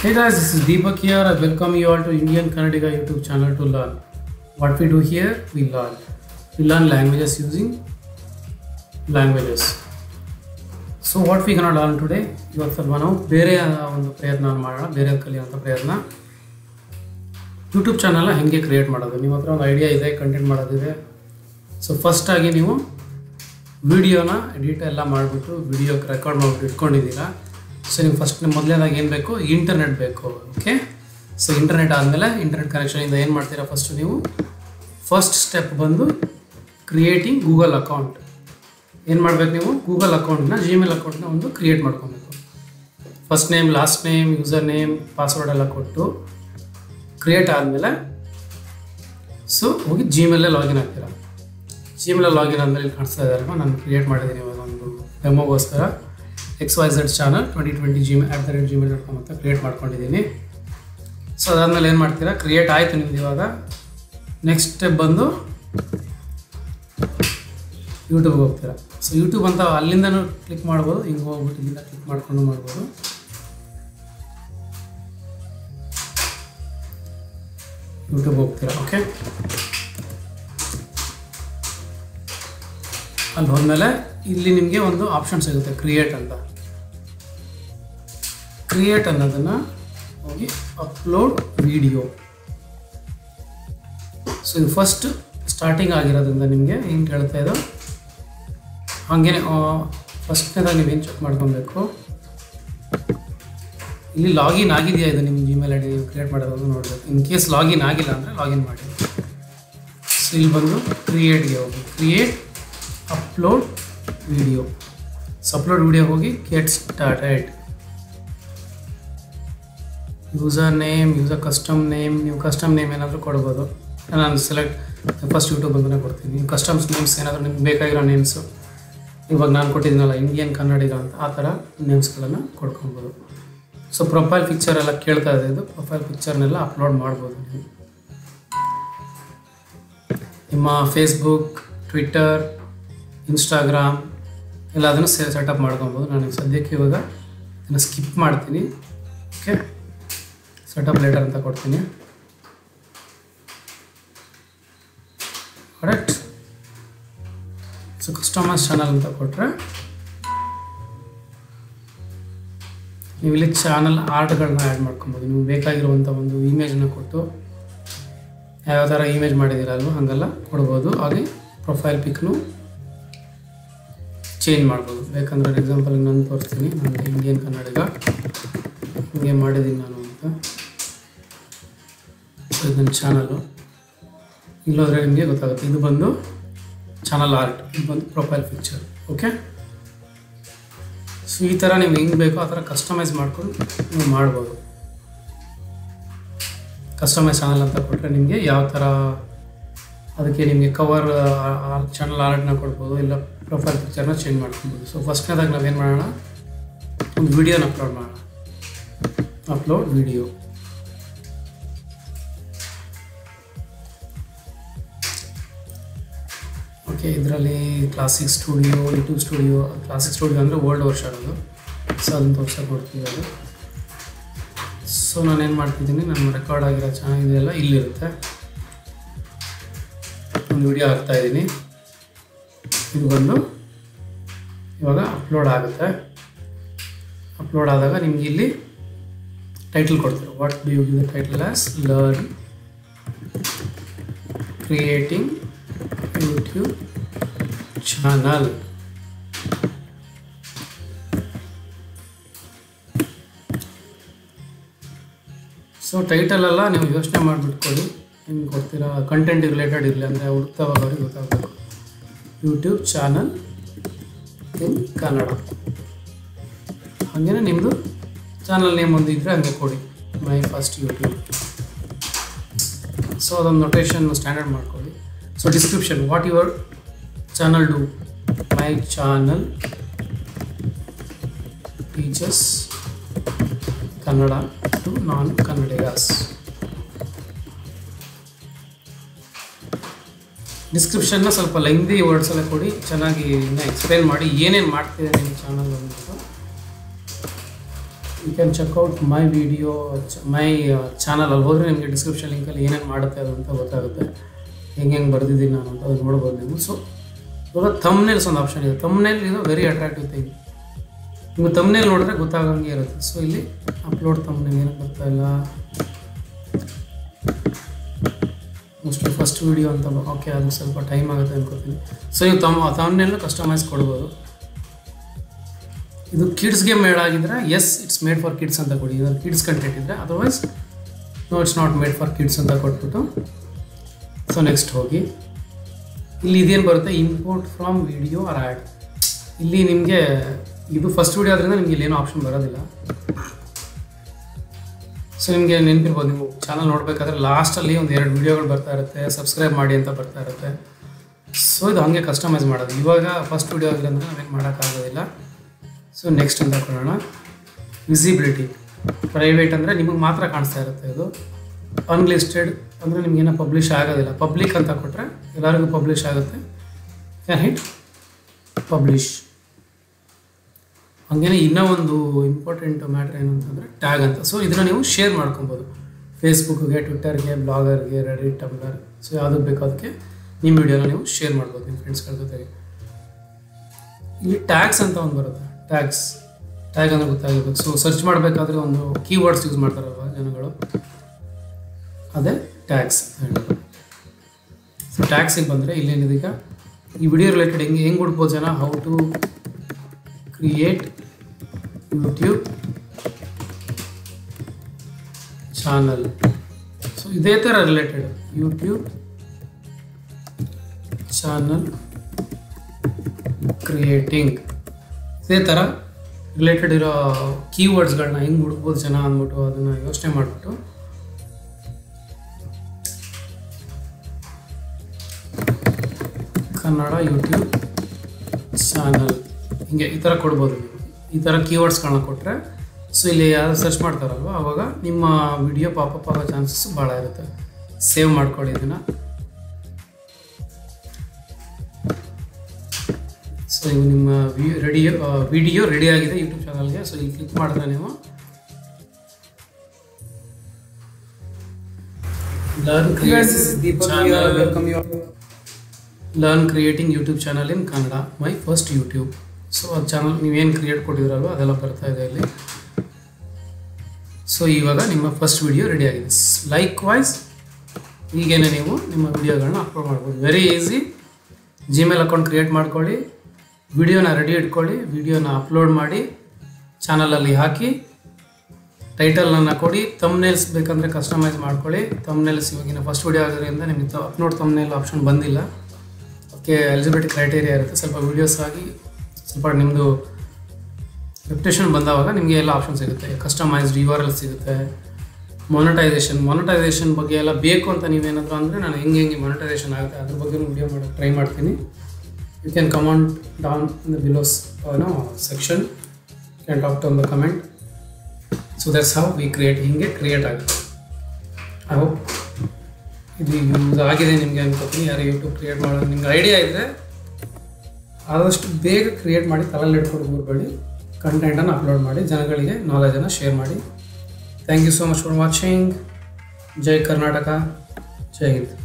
Hey guys, this is Deepak here. I welcome you all to Indian Kannadiga YouTube channel to learn. What we do here, we learn. We learn languages using languages. So what we Kannada learn today ಇವತ್ತು ಸ್ವಲ್ಪ ನಾವು ಬೇರೆ ಒಂದು ಪ್ರಯತ್ನ ಮಾಡೋಣ ಬೇರೆ ಕಲಿಯುವಂಥ ಪ್ರಯತ್ನ YouTube ಚಾನಲ್ನ ಹೆಂಗೆ ಕ್ರಿಯೇಟ್ ಮಾಡೋದು ನಿಮ್ಮ ಹತ್ರ ಒಂದು ಐಡಿಯಾ ಇದೆ ಕಂಟೆಂಟ್ ಮಾಡೋದಿದೆ ಸೊ ಫಸ್ಟಾಗಿ ನೀವು ವಿಡಿಯೋನ ಎಡಿಟ್ ಎಲ್ಲ ಮಾಡಿಬಿಟ್ಟು ವಿಡಿಯೋಕ್ಕೆ ರೆಕಾರ್ಡ್ ಮಾಡಿಬಿಟ್ಟು ಇಟ್ಕೊಂಡಿದ್ದೀರಾ ಸೊ ನೀವು ಫಸ್ಟ್ ಮೊದಲನೇದಾಗಿ ಏನು ಬೇಕು ಇಂಟರ್ನೆಟ್ ಬೇಕು ಓಕೆ ಸೊ ಇಂಟರ್ನೆಟ್ ಆದಮೇಲೆ ಇಂಟರ್ನೆಟ್ ಕನೆಕ್ಷನಿಂದ ಏನು ಮಾಡ್ತೀರಾ ಫಸ್ಟು ನೀವು ಫಸ್ಟ್ ಸ್ಟೆಪ್ ಬಂದು ಕ್ರಿಯೇಟಿಂಗ್ ಗೂಗಲ್ ಅಕೌಂಟ್ ಏನು ಮಾಡ್ಬೇಕು ನೀವು ಗೂಗಲ್ ಅಕೌಂಟ್ನ ಜಿಮೇಲ್ ಅಕೌಂಟ್ನ ಒಂದು ಕ್ರಿಯೇಟ್ ಮಾಡ್ಕೊಬೇಕು first name last name user name password ಎಲ್ಲ ಕೊಟ್ಟು ಕ್ರಿಯೇಟ್ ಆದಮೇಲೆ ಸೊ ಹೋಗಿ ಜಿಮೇಲೇ ಲಾಗಿನ್ ಆಗ್ತೀರಾ ಜಿಮೇಲಲ್ಲಿ ಲಾಗಿನ್ ಆದಮೇಲೆ ಇಲ್ಲಿ ಕಾಣಿಸ್ತಾ ಇದ್ದಾರಲ್ವ ನಾನು ಕ್ರಿಯೇಟ್ ಮಾಡಿದ್ದೀನಿ ಇವಾಗ ಒಂದು ಡೆಮೋಗೋಸ್ಕರ X Y Z channel twenty twenty ಜಿಮೇ at the rate Gmail dot com ಅಂತ ಕ್ರಿಯೇಟ್ ಮಾಡ್ಕೊಂಡಿದ್ದೀನಿ ಸೊ ಅದಾದಮೇಲೆ ಏನು ಮಾಡ್ತೀರಾ ಕ್ರಿಯೇಟ್ ಆಯಿತು ನಿಮ್ದು ಇವಾಗ ನೆಕ್ಸ್ಟ್ ಸ್ಟೆಪ್ ಬಂದು ಯೂಟ್ಯೂಬ್ಗೆ ಹೋಗ್ತೀರಾ ಸೊ ಯೂಟ್ಯೂಬ್ ಅಂತ ಅಲ್ಲಿಂದನೂ ಕ್ಲಿಕ್ ಮಾಡ್ಬೋದು ಹಿಂಗೆ ಹೋಗ್ಬಿಟ್ಟು ಇಲ್ಲಿಂದ ಕ್ಲಿಕ್ ಮಾಡ್ಕೊಂಡು ಮಾಡ್ಬೋದು ಯೂಟ್ಯೂಬ್ ಹೋಗ್ತೀರಾ ಓಕೆ ಅಲ್ಲಿ ಹೋದ್ಮೇಲೆ ಇಲ್ಲಿ ನಿಮಗೆ ಒಂದು ಆಪ್ಷನ್ ಸಿಗುತ್ತೆ ಕ್ರಿಯೇಟ್ ಅಂತ ಕ್ರಿಯೇಟ್ ಅನ್ನೋದನ್ನು ಹೋಗಿ ಅಪ್ಲೋಡ್ ವಿಡಿಯೋ ಸೊ ಇದು ಫಸ್ಟ್ ಸ್ಟಾರ್ಟಿಂಗ್ ಆಗಿರೋದ್ರಿಂದ ನಿಮಗೆ ಏನು ಕೇಳ್ತಾ ಇದು ಹಾಗೇನೆ ಫಸ್ಟ್ನೇದಾಗ ನೀವೇನು ಚೆಕ್ ಮಾಡ್ಕೊಬೇಕು ಇಲ್ಲಿ ಲಾಗಿನ್ ಆಗಿದೆಯಾ ಇದು ನಿಮ್ಮ ಜಿಮೇಲ್ ಐ ಡಿ ನೀವು ಕ್ರಿಯೇಟ್ ಮಾಡೋದು ನೋಡಬೇಕು ಇನ್ ಕೇಸ್ ಲಾಗಿನ್ ಆಗಿಲ್ಲ ಅಂದರೆ ಲಾಗಿನ್ ಮಾಡಿ ಸೊ ಇಲ್ಲಿ ಬಂದು ಕ್ರಿಯೇಟ್ಗೆ ಹೋಗಿ create upload video so upload video ಹೋಗಿ get started user name user custom name ನೀವು ಕಸ್ಟಮ್ ನೇಮ್ ಏನಾದರೂ ಕೊಡ್ಬೋದು ನಾನು ಸೆಲೆಕ್ಟ್ ಫಸ್ಟ್ ಯೂಟ್ಯೂಬ್ ಅಂತಲೇ ಕೊಡ್ತೀನಿ ನೀವು ಕಸ್ಟಮ್ಸ್ ನೇಮ್ಸ್ ಏನಾದರೂ ನಿಮ್ಗೆ ಬೇಕಾಗಿರೋ ನೇಮ್ಸು ಇವಾಗ ನಾನು ಕೊಟ್ಟಿದ್ದೀನಲ್ಲ ಇಂಡಿಯನ್ ಕನ್ನಡಿಗ ಅಂತ ಆ ಥರ ನೇಮ್ಸ್ಗಳನ್ನು ಕೊಡ್ಕೊಬೋದು ಸೊ ಪ್ರೊಫೈಲ್ ಪಿಕ್ಚರ್ ಎಲ್ಲ ಕೇಳ್ತಾ ಇದೆ ಇದು ಪ್ರೊಫೈಲ್ ಪಿಕ್ಚರ್ನೆಲ್ಲ ಅಪ್ಲೋಡ್ ಮಾಡ್ಬೋದು ನೀವು ನಿಮ್ಮ ಫೇಸ್ಬುಕ್ ಟ್ವಿಟ್ಟರ್ ಇನ್ಸ್ಟಾಗ್ರಾಮ್ ಎಲ್ಲದನ್ನು ಸೇ ಸೆಟಪ್ ಮಾಡ್ಕೊಬೋದು ನಾನು ಸದ್ಯಕ್ಕೆ ಇವಾಗ ಇದನ್ನು ಸ್ಕಿಪ್ ಮಾಡ್ತೀನಿ ಓಕೆ ಸೆಟಪ್ ಲೇಟರ್ ಅಂತ ಕೊಡ್ತೀನಿ ಕರೆಕ್ಟ್ ಸೊ ಕಸ್ಟಮರ್ಸ್ ಚಾನಲ್ ಅಂತ ಕೊಟ್ಟರೆ ನೀವು ಇಲ್ಲಿ ಚಾನಲ್ ಆರ್ಟ್ಗಳನ್ನ ಆ್ಯಡ್ ಮಾಡ್ಕೊಬೋದು ನೀವು ಬೇಕಾಗಿರುವಂಥ ಒಂದು ಇಮೇಜನ್ನ ಕೊಟ್ಟು ಯಾವ ಥರ ಇಮೇಜ್ ಮಾಡಿದ್ದೀರಲ್ವ ಹಾಗೆಲ್ಲ ಕೊಡ್ಬೋದು ಹಾಗೆ ಪ್ರೊಫೈಲ್ ಪಿಕ್ನು ಚೇಂಜ್ ಮಾಡ್ಬೋದು ಬೇಕಂದ್ರೆ ಎಕ್ಸಾಂಪಲ್ ನಾನು ತೋರಿಸ್ತೀನಿ ನಾನು ಇಂಡಿಯನ್ ಕನ್ನಡಿಗ ಹಿಂಗೆ ಮಾಡಿದ್ದೀನಿ ನಾನು ಅಂತ ಸೊ ಇದು ನನ್ನ ಚಾನಲು ಇಲ್ಲೋದ್ರೆ ನಿಮಗೆ ಗೊತ್ತಾಗುತ್ತೆ ಇದು ಬಂದು ಚಾನಲ್ ಆರ್ಟ್ ಇದು ಬಂದು ಪ್ರೊಫೈಲ್ ಪಿಕ್ಚರ್ ಓಕೆ ಸೊ ಈ ಥರ ನೀವು ಹೆಂಗೆ ಬೇಕೋ ಆ ಥರ ಕಸ್ಟಮೈಸ್ ಮಾಡ್ಕೊಂಡು ನೀವು ಮಾಡ್ಬೋದು ಕಸ್ಟಮೈಸ್ ಚಾನಲ್ ಅಂತ ಕೊಟ್ಟರೆ ನಿಮಗೆ ಯಾವ ಥರ ಅದಕ್ಕೆ ನಿಮಗೆ ಕವರ್ ಚಾನಲ್ ಆರ್ಟ್ನ ಕೊಡ್ಬೋದು ಇಲ್ಲ ಪ್ರೊಫೈಲ್ ಪಿಕ್ಚರ್ನ ಚೇಂಜ್ ಮಾಡ್ಕೊಬೋದು ಸೊ ಫಸ್ಟ್ನೇದಾಗ ನಾವೇನು ಮಾಡೋಣ ಒಂದು ವಿಡಿಯೋನ ಅಪ್ಲೋಡ್ ಮಾಡೋಣ ಅಪ್ಲೋಡ್ ವಿಡಿಯೋ ಓಕೆ ಇದರಲ್ಲಿ classic studio YouTube studio classic studio ಅಂದರೆ ಓಲ್ಡ್ ವರ್ಷನ್ ಅದು ಸೊ ಅದನ್ನು ತೋರ್ಸಕ್ಕೆ ಕೊಡ್ತೀವಿ ಅದು ಸೊ ನಾನೇನು ಮಾಡ್ತಿದ್ದೀನಿ ನನ್ನ ರೆಕಾರ್ಡ್ ಆಗಿರೋ ಚಾನಲ್ ಇದೆಲ್ಲ ಇಲ್ಲಿರುತ್ತೆ ಒಂದು ವಿಡಿಯೋ ಹಾಕ್ತಾ ಇದ್ದೀನಿ ಇದು ಬಂದು ಇವಾಗ ಅಪ್ಲೋಡ್ ಆಗುತ್ತೆ ಅಪ್ಲೋಡ್ ಆದಾಗ ನಿಮ್ಗೆ ಇಲ್ಲಿ ಟೈಟಲ್ ಕೊಡ್ತಾರೆ what do you give the title as learn creating YouTube channel so title ಎಲ್ಲ ನೀವು ಯೋಚನೆ ಮಾಡಿಬಿಟ್ಕೊಳ್ಳಿ ನಿಮ್ಗೆ ಕೊಡ್ತೀರಾ ಕಂಟೆಂಟ್ ರಿಲೇಟೆಡ್ ಇರಲಿ ಅಂದರೆ ಹುಡುಕ್ತಾವ್ರಿಗೆ ಗೊತ್ತಾಗಬೇಕು ಯೂಟ್ಯೂಬ್ ಚಾನಲ್ ಇನ್ ಕನ್ನಡ ಹಾಗೇನೆ ನಿಮ್ಮದು ಚಾನಲ್ ನೇಮ್ ಒಂದು ಇದ್ದರೆ ಹಂಗೆ ಕೊಡಿ ಮೈ ಫಸ್ಟ್ ಯೂಟ್ಯೂಬ್ ಸೊ ಅದೊಂದು ನೊಟೇಷನ್ ಸ್ಟ್ಯಾಂಡರ್ಡ್ ಮಾಡ್ಕೊಳ್ಳಿ so description what your channel do my channel teachers Kannada to non Kannadigas ಡಿಸ್ಕ್ರಿಪ್ಷನ್ನ ಸ್ವಲ್ಪ ಲೆಂದಿ ವರ್ಡ್ಸ್ ಎಲ್ಲ ಕೊಡಿ ಚೆನ್ನಾಗಿ ಇನ್ನು ಎಕ್ಸ್ಪ್ಲೈನ್ ಮಾಡಿ ಏನೇನು ಮಾಡ್ತಿದೆ ನಿಮ್ಮ ಚಾನಲ್ ಅಂದ್ಬಿಟ್ಟು you can check out my video my channel ಅಲ್ಲಿ ಹೋದರೆ ನಿಮಗೆ ಡಿಸ್ಕ್ರಿಪ್ಷನ್ ಲಿಂಕಲ್ಲಿ ಏನೇನು ಮಾಡುತ್ತೆ ಅದು ಅಂತ ಗೊತ್ತಾಗುತ್ತೆ ಹೆಂಗೆ ಹೆಂಗೆ ಬರ್ದಿದ್ದೀನಿ ನಾನು ಅಂತ ಅದು ನೋಡ್ಬೋದು ನೀವು ಸೊ ಇವಾಗ ತಮ್ನೇಲ್ಸ್ ಒಂದು ಆಪ್ಷನ್ ಇದೆ ತಮ್ನೇಲ್ ಇದು ವೆರಿ ಅಟ್ರಾಕ್ಟಿವ್ ಥಿಂಗ್ ನಿಮಗೆ ತಮ್ನೇಲ್ ನೋಡಿದ್ರೆ ಗೊತ್ತಾಗಂಗೆ ಇರುತ್ತೆ ಸೊ ಇಲ್ಲಿ ಅಪ್ಲೋಡ್ ತಮ್ನೇಲ್ ಏನಕ್ಕೆ ಬರ್ತಾ ಇಲ್ಲ ಮೋಸ್ಟ್ಲಿ ಫಸ್ಟ್ ವಿಡಿಯೋ ಅಂತ ಓಕೆ ಅದು ಸ್ವಲ್ಪ ಟೈಮ್ ಆಗುತ್ತೆ ಅನ್ಕೋತೀನಿ ಸೊ ನೀವು ತಮ್ಮ ತಮ್ಮನೆಲ್ಲ ಕಸ್ಟಮೈಸ್ ಕೊಡ್ಬೋದು ಇದು ಕಿಡ್ಸ್ಗೆ ಮೇಡ್ ಆಗಿದ್ರೆ yes it's made for kids ಅಂತ ಕೊಡಿ ಇದ್ರ ಕಿಡ್ಸ್ ಕಂಟೆಂಟ್ ಇದ್ದರೆ otherwise no it's not made for kids ಅಂತ ಕೊಟ್ಬಿಟ್ಟು ಸೊ ನೆಕ್ಸ್ಟ್ ಹೋಗಿ ಇಲ್ಲಿ ಇದೇನು ಬರುತ್ತೆ import from video or add ಇಲ್ಲಿ ನಿಮಗೆ ಇದು ಫಸ್ಟ್ ವಿಡಿಯೋ ಆದ್ರಿಂದ ನಿಮಗೆ ಇಲ್ಲೇನೋ ಆಪ್ಷನ್ ಬರೋದಿಲ್ಲ ಸೊ ನಿಮಗೆ ನೆನಪಿರ್ಬೋದು ನೀವು ಚಾನಲ್ ನೋಡಬೇಕಾದ್ರೆ ಲಾಸ್ಟಲ್ಲಿ ಒಂದು ಎರಡು ವಿಡಿಯೋಗಳು ಬರ್ತಾ ಇರುತ್ತೆ ಸಬ್ಸ್ಕ್ರೈಬ್ ಮಾಡಿ ಅಂತ ಬರ್ತಾ ಇರುತ್ತೆ ಸೊ ಇದು ಹಾಗೆ ಕಸ್ಟಮೈಸ್ ಮಾಡೋದು ಇವಾಗ ಫಸ್ಟ್ ವಿಡಿಯೋ ಆಗಿಲ್ಲ ಅಂದರೆ ನಾವೇನು ಮಾಡೋಕ್ಕಾಗೋದಿಲ್ಲ ಸೊ ನೆಕ್ಸ್ಟ್ ಅಂತ ಕೊಡೋಣ ವಿಸಿಬಿಲಿಟಿ ಪ್ರೈವೇಟ್ ಅಂದರೆ ನಿಮಗೆ ಮಾತ್ರ ಕಾಣಿಸ್ತಾ ಇರುತ್ತೆ ಇದು ಅನ್ಲಿಸ್ಟೆಡ್ ಅಂದರೆ ನಿಮಗೇನೋ ಪಬ್ಲಿಷ್ ಆಗೋದಿಲ್ಲ ಪಬ್ಲಿಕ್ ಅಂತ ಕೊಟ್ಟರೆ ಎಲ್ಲರಿಗೂ ಪಬ್ಲಿಷ್ ಆಗುತ್ತೆ ಕ್ಯಾನ್ ಹಿಟ್ ಪಬ್ಲಿಷ್ ಹಾಗೇನೆ ಇನ್ನೂ ಒಂದು ಇಂಪಾರ್ಟೆಂಟ್ ಮ್ಯಾಟ್ರ್ ಏನು ಅಂತಂದರೆ ಟ್ಯಾಗ್ ಅಂತ ಸೊ ಇದನ್ನು ನೀವು ಶೇರ್ ಮಾಡ್ಕೊಬೋದು ಫೇಸ್ಬುಕ್ಗೆ ಟ್ವಿಟ್ಟರ್ಗೆ ಬ್ಲಾಗರ್ಗೆ ರೆಡಿಟ್ ಟಮ್ಲರ್ ಸೊ ಯಾವುದಕ್ಕೆ ಬೇಕೋ ಅದಕ್ಕೆ ನಿಮ್ಮ ವಿಡಿಯೋನ ನೀವು ಶೇರ್ ಮಾಡ್ಬೋದು ನಿಮ್ಮ ಫ್ರೆಂಡ್ಸ್ಗಳ ಜೊತೆಗೆ ಇಲ್ಲಿ ಟ್ಯಾಗ್ಸ್ ಅಂತ ಒಂದು ಬರುತ್ತೆ ಟ್ಯಾಗ್ಸ್ ಟ್ಯಾಗ್ ಅಂದರೆ ಗೊತ್ತಾಗಿರ್ಬೇಕು ಸೊ ಸರ್ಚ್ ಮಾಡಬೇಕಾದ್ರೆ ಒಂದು ಕೀವರ್ಡ್ಸ್ ಯೂಸ್ ಮಾಡ್ತಾರಲ್ವ ಜನಗಳು ಅದೇ ಟ್ಯಾಗ್ಸ್ ಅಂತ ಹೇಳೋದು ಸೊ ಟ್ಯಾಗ್ಸಿಗೆ ಬಂದರೆ ಇಲ್ಲೇನಿದೆ ಈಗ ಈ ವಿಡಿಯೋ ರಿಲೇಟೆಡ್ ಹೆಂಗೆ ಹೆಂಗೆ ಹುಡ್ಬೋದು ಜನ how to create YouTube channel so ಇದೇ ಥರ ರಿಲೇಟೆಡ್ ಯೂಟ್ಯೂಬ್ ಚಾನಲ್ ಕ್ರಿಯೇಟಿಂಗ್ ಇದೇ ಥರ ರಿಲೇಟೆಡ್ ಇರೋ ಕೀವರ್ಡ್ಸ್ಗಳನ್ನ ಹೆಂಗೆ ಹುಡುಕ್ಬೋದು ಜನ ಅಂದ್ಬಿಟ್ಟು ಅದನ್ನು ಯೋಚನೆ ಮಾಡಿಬಿಟ್ಟು ಕನ್ನಡ ಯೂಟ್ಯೂಬ್ ಚಾನಲ್ ಹಿಂಗೆ ಈ ಥರ ಕೊಡ್ಬೋದು ನೀವು ಈ ಥರ ಕೀವರ್ಡ್ಸ್ಗಳನ್ನ ಕೊಟ್ಟರೆ ಸೊ ಇಲ್ಲಿ ಯಾರು ಸರ್ಚ್ ಮಾಡ್ತಾರಲ್ವ ಆವಾಗ ನಿಮ್ಮ ವಿಡಿಯೋ ಪಾಪಪ್ ಆಗೋ ಚಾನ್ಸಸ್ ಭಾಳ ಇರುತ್ತೆ ಸೇವ್ ಮಾಡ್ಕೊಳ್ಳಿ ಇದನ್ನು ಸೊ ಇವು ನಿಮ್ಮ ರೆಡಿಯೋ ವಿಡಿಯೋ ರೆಡಿ ಆಗಿದೆ ಯೂಟ್ಯೂಬ್ ಚಾನಲ್ಗೆ ಸೊ ಇಲ್ಲಿ ಕ್ಲಿಕ್ ಮಾಡಿದ್ರೆ ನೀವು learn learn creating YouTube channel in Kannada my first YouTube so ಅದು ಚಾನಲ್ ನೀವೇನು ಕ್ರಿಯೇಟ್ ಕೊಟ್ಟಿದ್ರಲ್ವ ಅದೆಲ್ಲ ಬರ್ತಾ ಇದೆ ಇಲ್ಲಿ ಸೊ ಇವಾಗ ನಿಮ್ಮ ಫಸ್ಟ್ ವಿಡಿಯೋ ರೆಡಿ ಆಗಿದೆ ಲೈಕ್ ವೈಸ್ ಈಗೇನೆ ನೀವು ನಿಮ್ಮ ವಿಡಿಯೋಗಳನ್ನ ಅಪ್ಲೋಡ್ ಮಾಡ್ಬೋದು very easy Gmail account create ಮಾಡ್ಕೊಳ್ಳಿ ವಿಡಿಯೋನ ರೆಡಿ ಇಟ್ಕೊಳ್ಳಿ ವಿಡಿಯೋನ ಅಪ್ಲೋಡ್ ಮಾಡಿ ಚಾನಲಲ್ಲಿ ಹಾಕಿ ಟೈಟಲ್ನ ಕೊಡಿ ತಮ್ನೇಲ್ಸ್ ಬೇಕಂದರೆ ಕಸ್ಟಮೈಸ್ ಮಾಡ್ಕೊಳ್ಳಿ ತಮ್ನೇಲ್ಸ್ ಇವಾಗಿನ ಫಸ್ಟ್ ವಿಡಿಯೋ ಆಗೋದ್ರಿಂದ ನಿಮಗೆ ಅಪ್ಲೋಡ್ ತಮ್ನೇಲ್ ಆಪ್ಷನ್ ಬಂದಿಲ್ಲ ಅದಕ್ಕೆ ಎಲಿಜಿಬಿಲಿಟಿ ಕ್ರೈಟೇರಿಯಾ ಇರುತ್ತೆ ಸ್ವಲ್ಪ ವೀಡಿಯೋಸ್ ಆಗಿ ಸ್ವಲ್ಪ ನಿಮ್ಮದು ರೆಪ್ಯುಟೇಷನ್ ಬಂದವಾಗ ನಿಮಗೆ ಎಲ್ಲ ಆಪ್ಷನ್ ಸಿಗುತ್ತೆ ಕಸ್ಟಮೈಸ್ಡ್ ಯು ಆರ್ ಎಲ್ ಸಿಗುತ್ತೆ ಮೊನಟೈಸೇಷನ್ ಮೊನಟೈಸೇಷನ್ ಬಗ್ಗೆ ಎಲ್ಲ ಬೇಕು ಅಂತ ನೀವೇನಾದರೂ ಅಂದರೆ ನಾನು ಹೆಂಗೆ ಹೆಂಗೆ ಮೊನಟೈಸೇಷನ್ ಆಗುತ್ತೆ ಅದ್ರ ಬಗ್ಗೆ ವಿಡಿಯೋ ಮಾಡೋಕ್ಕೆ ಟ್ರೈ ಮಾಡ್ತೀನಿ you can comment down in the below's no section you can talk to the comment so that's how we create ಹಿಂಗೆ ಕ್ರಿಯೇಟ್ ಆಗುತ್ತೆ ಐ ಹೋಪ್ ಇದು ಯೂಸ್ ಆಗಿದೆ ನಿಮಗೆ ಅನ್ಕೋತೀನಿ ಯಾರು ಯೂಟ್ಯೂಬ್ ಕ್ರಿಯೇಟ್ ಮಾಡೋದು ನಿಮ್ಗೆ ಐಡಿಯಾ ಇದ್ದರೆ ಆದಷ್ಟು ಬೇಗ ಕ್ರಿಯೇಟ್ ಮಾಡಿ ತಲೆಯಲ್ಲಿ ಇಟ್ಕೊಂಡು ಹೋಗ್ಬೇಡಿ ಕಂಟೆಂಟನ್ನು ಅಪ್ಲೋಡ್ ಮಾಡಿ ಜನಗಳಿಗೆ ನಾಲೆಜನ್ನು ಶೇರ್ ಮಾಡಿ thank you so much for watching Jai Karnataka Jai Hind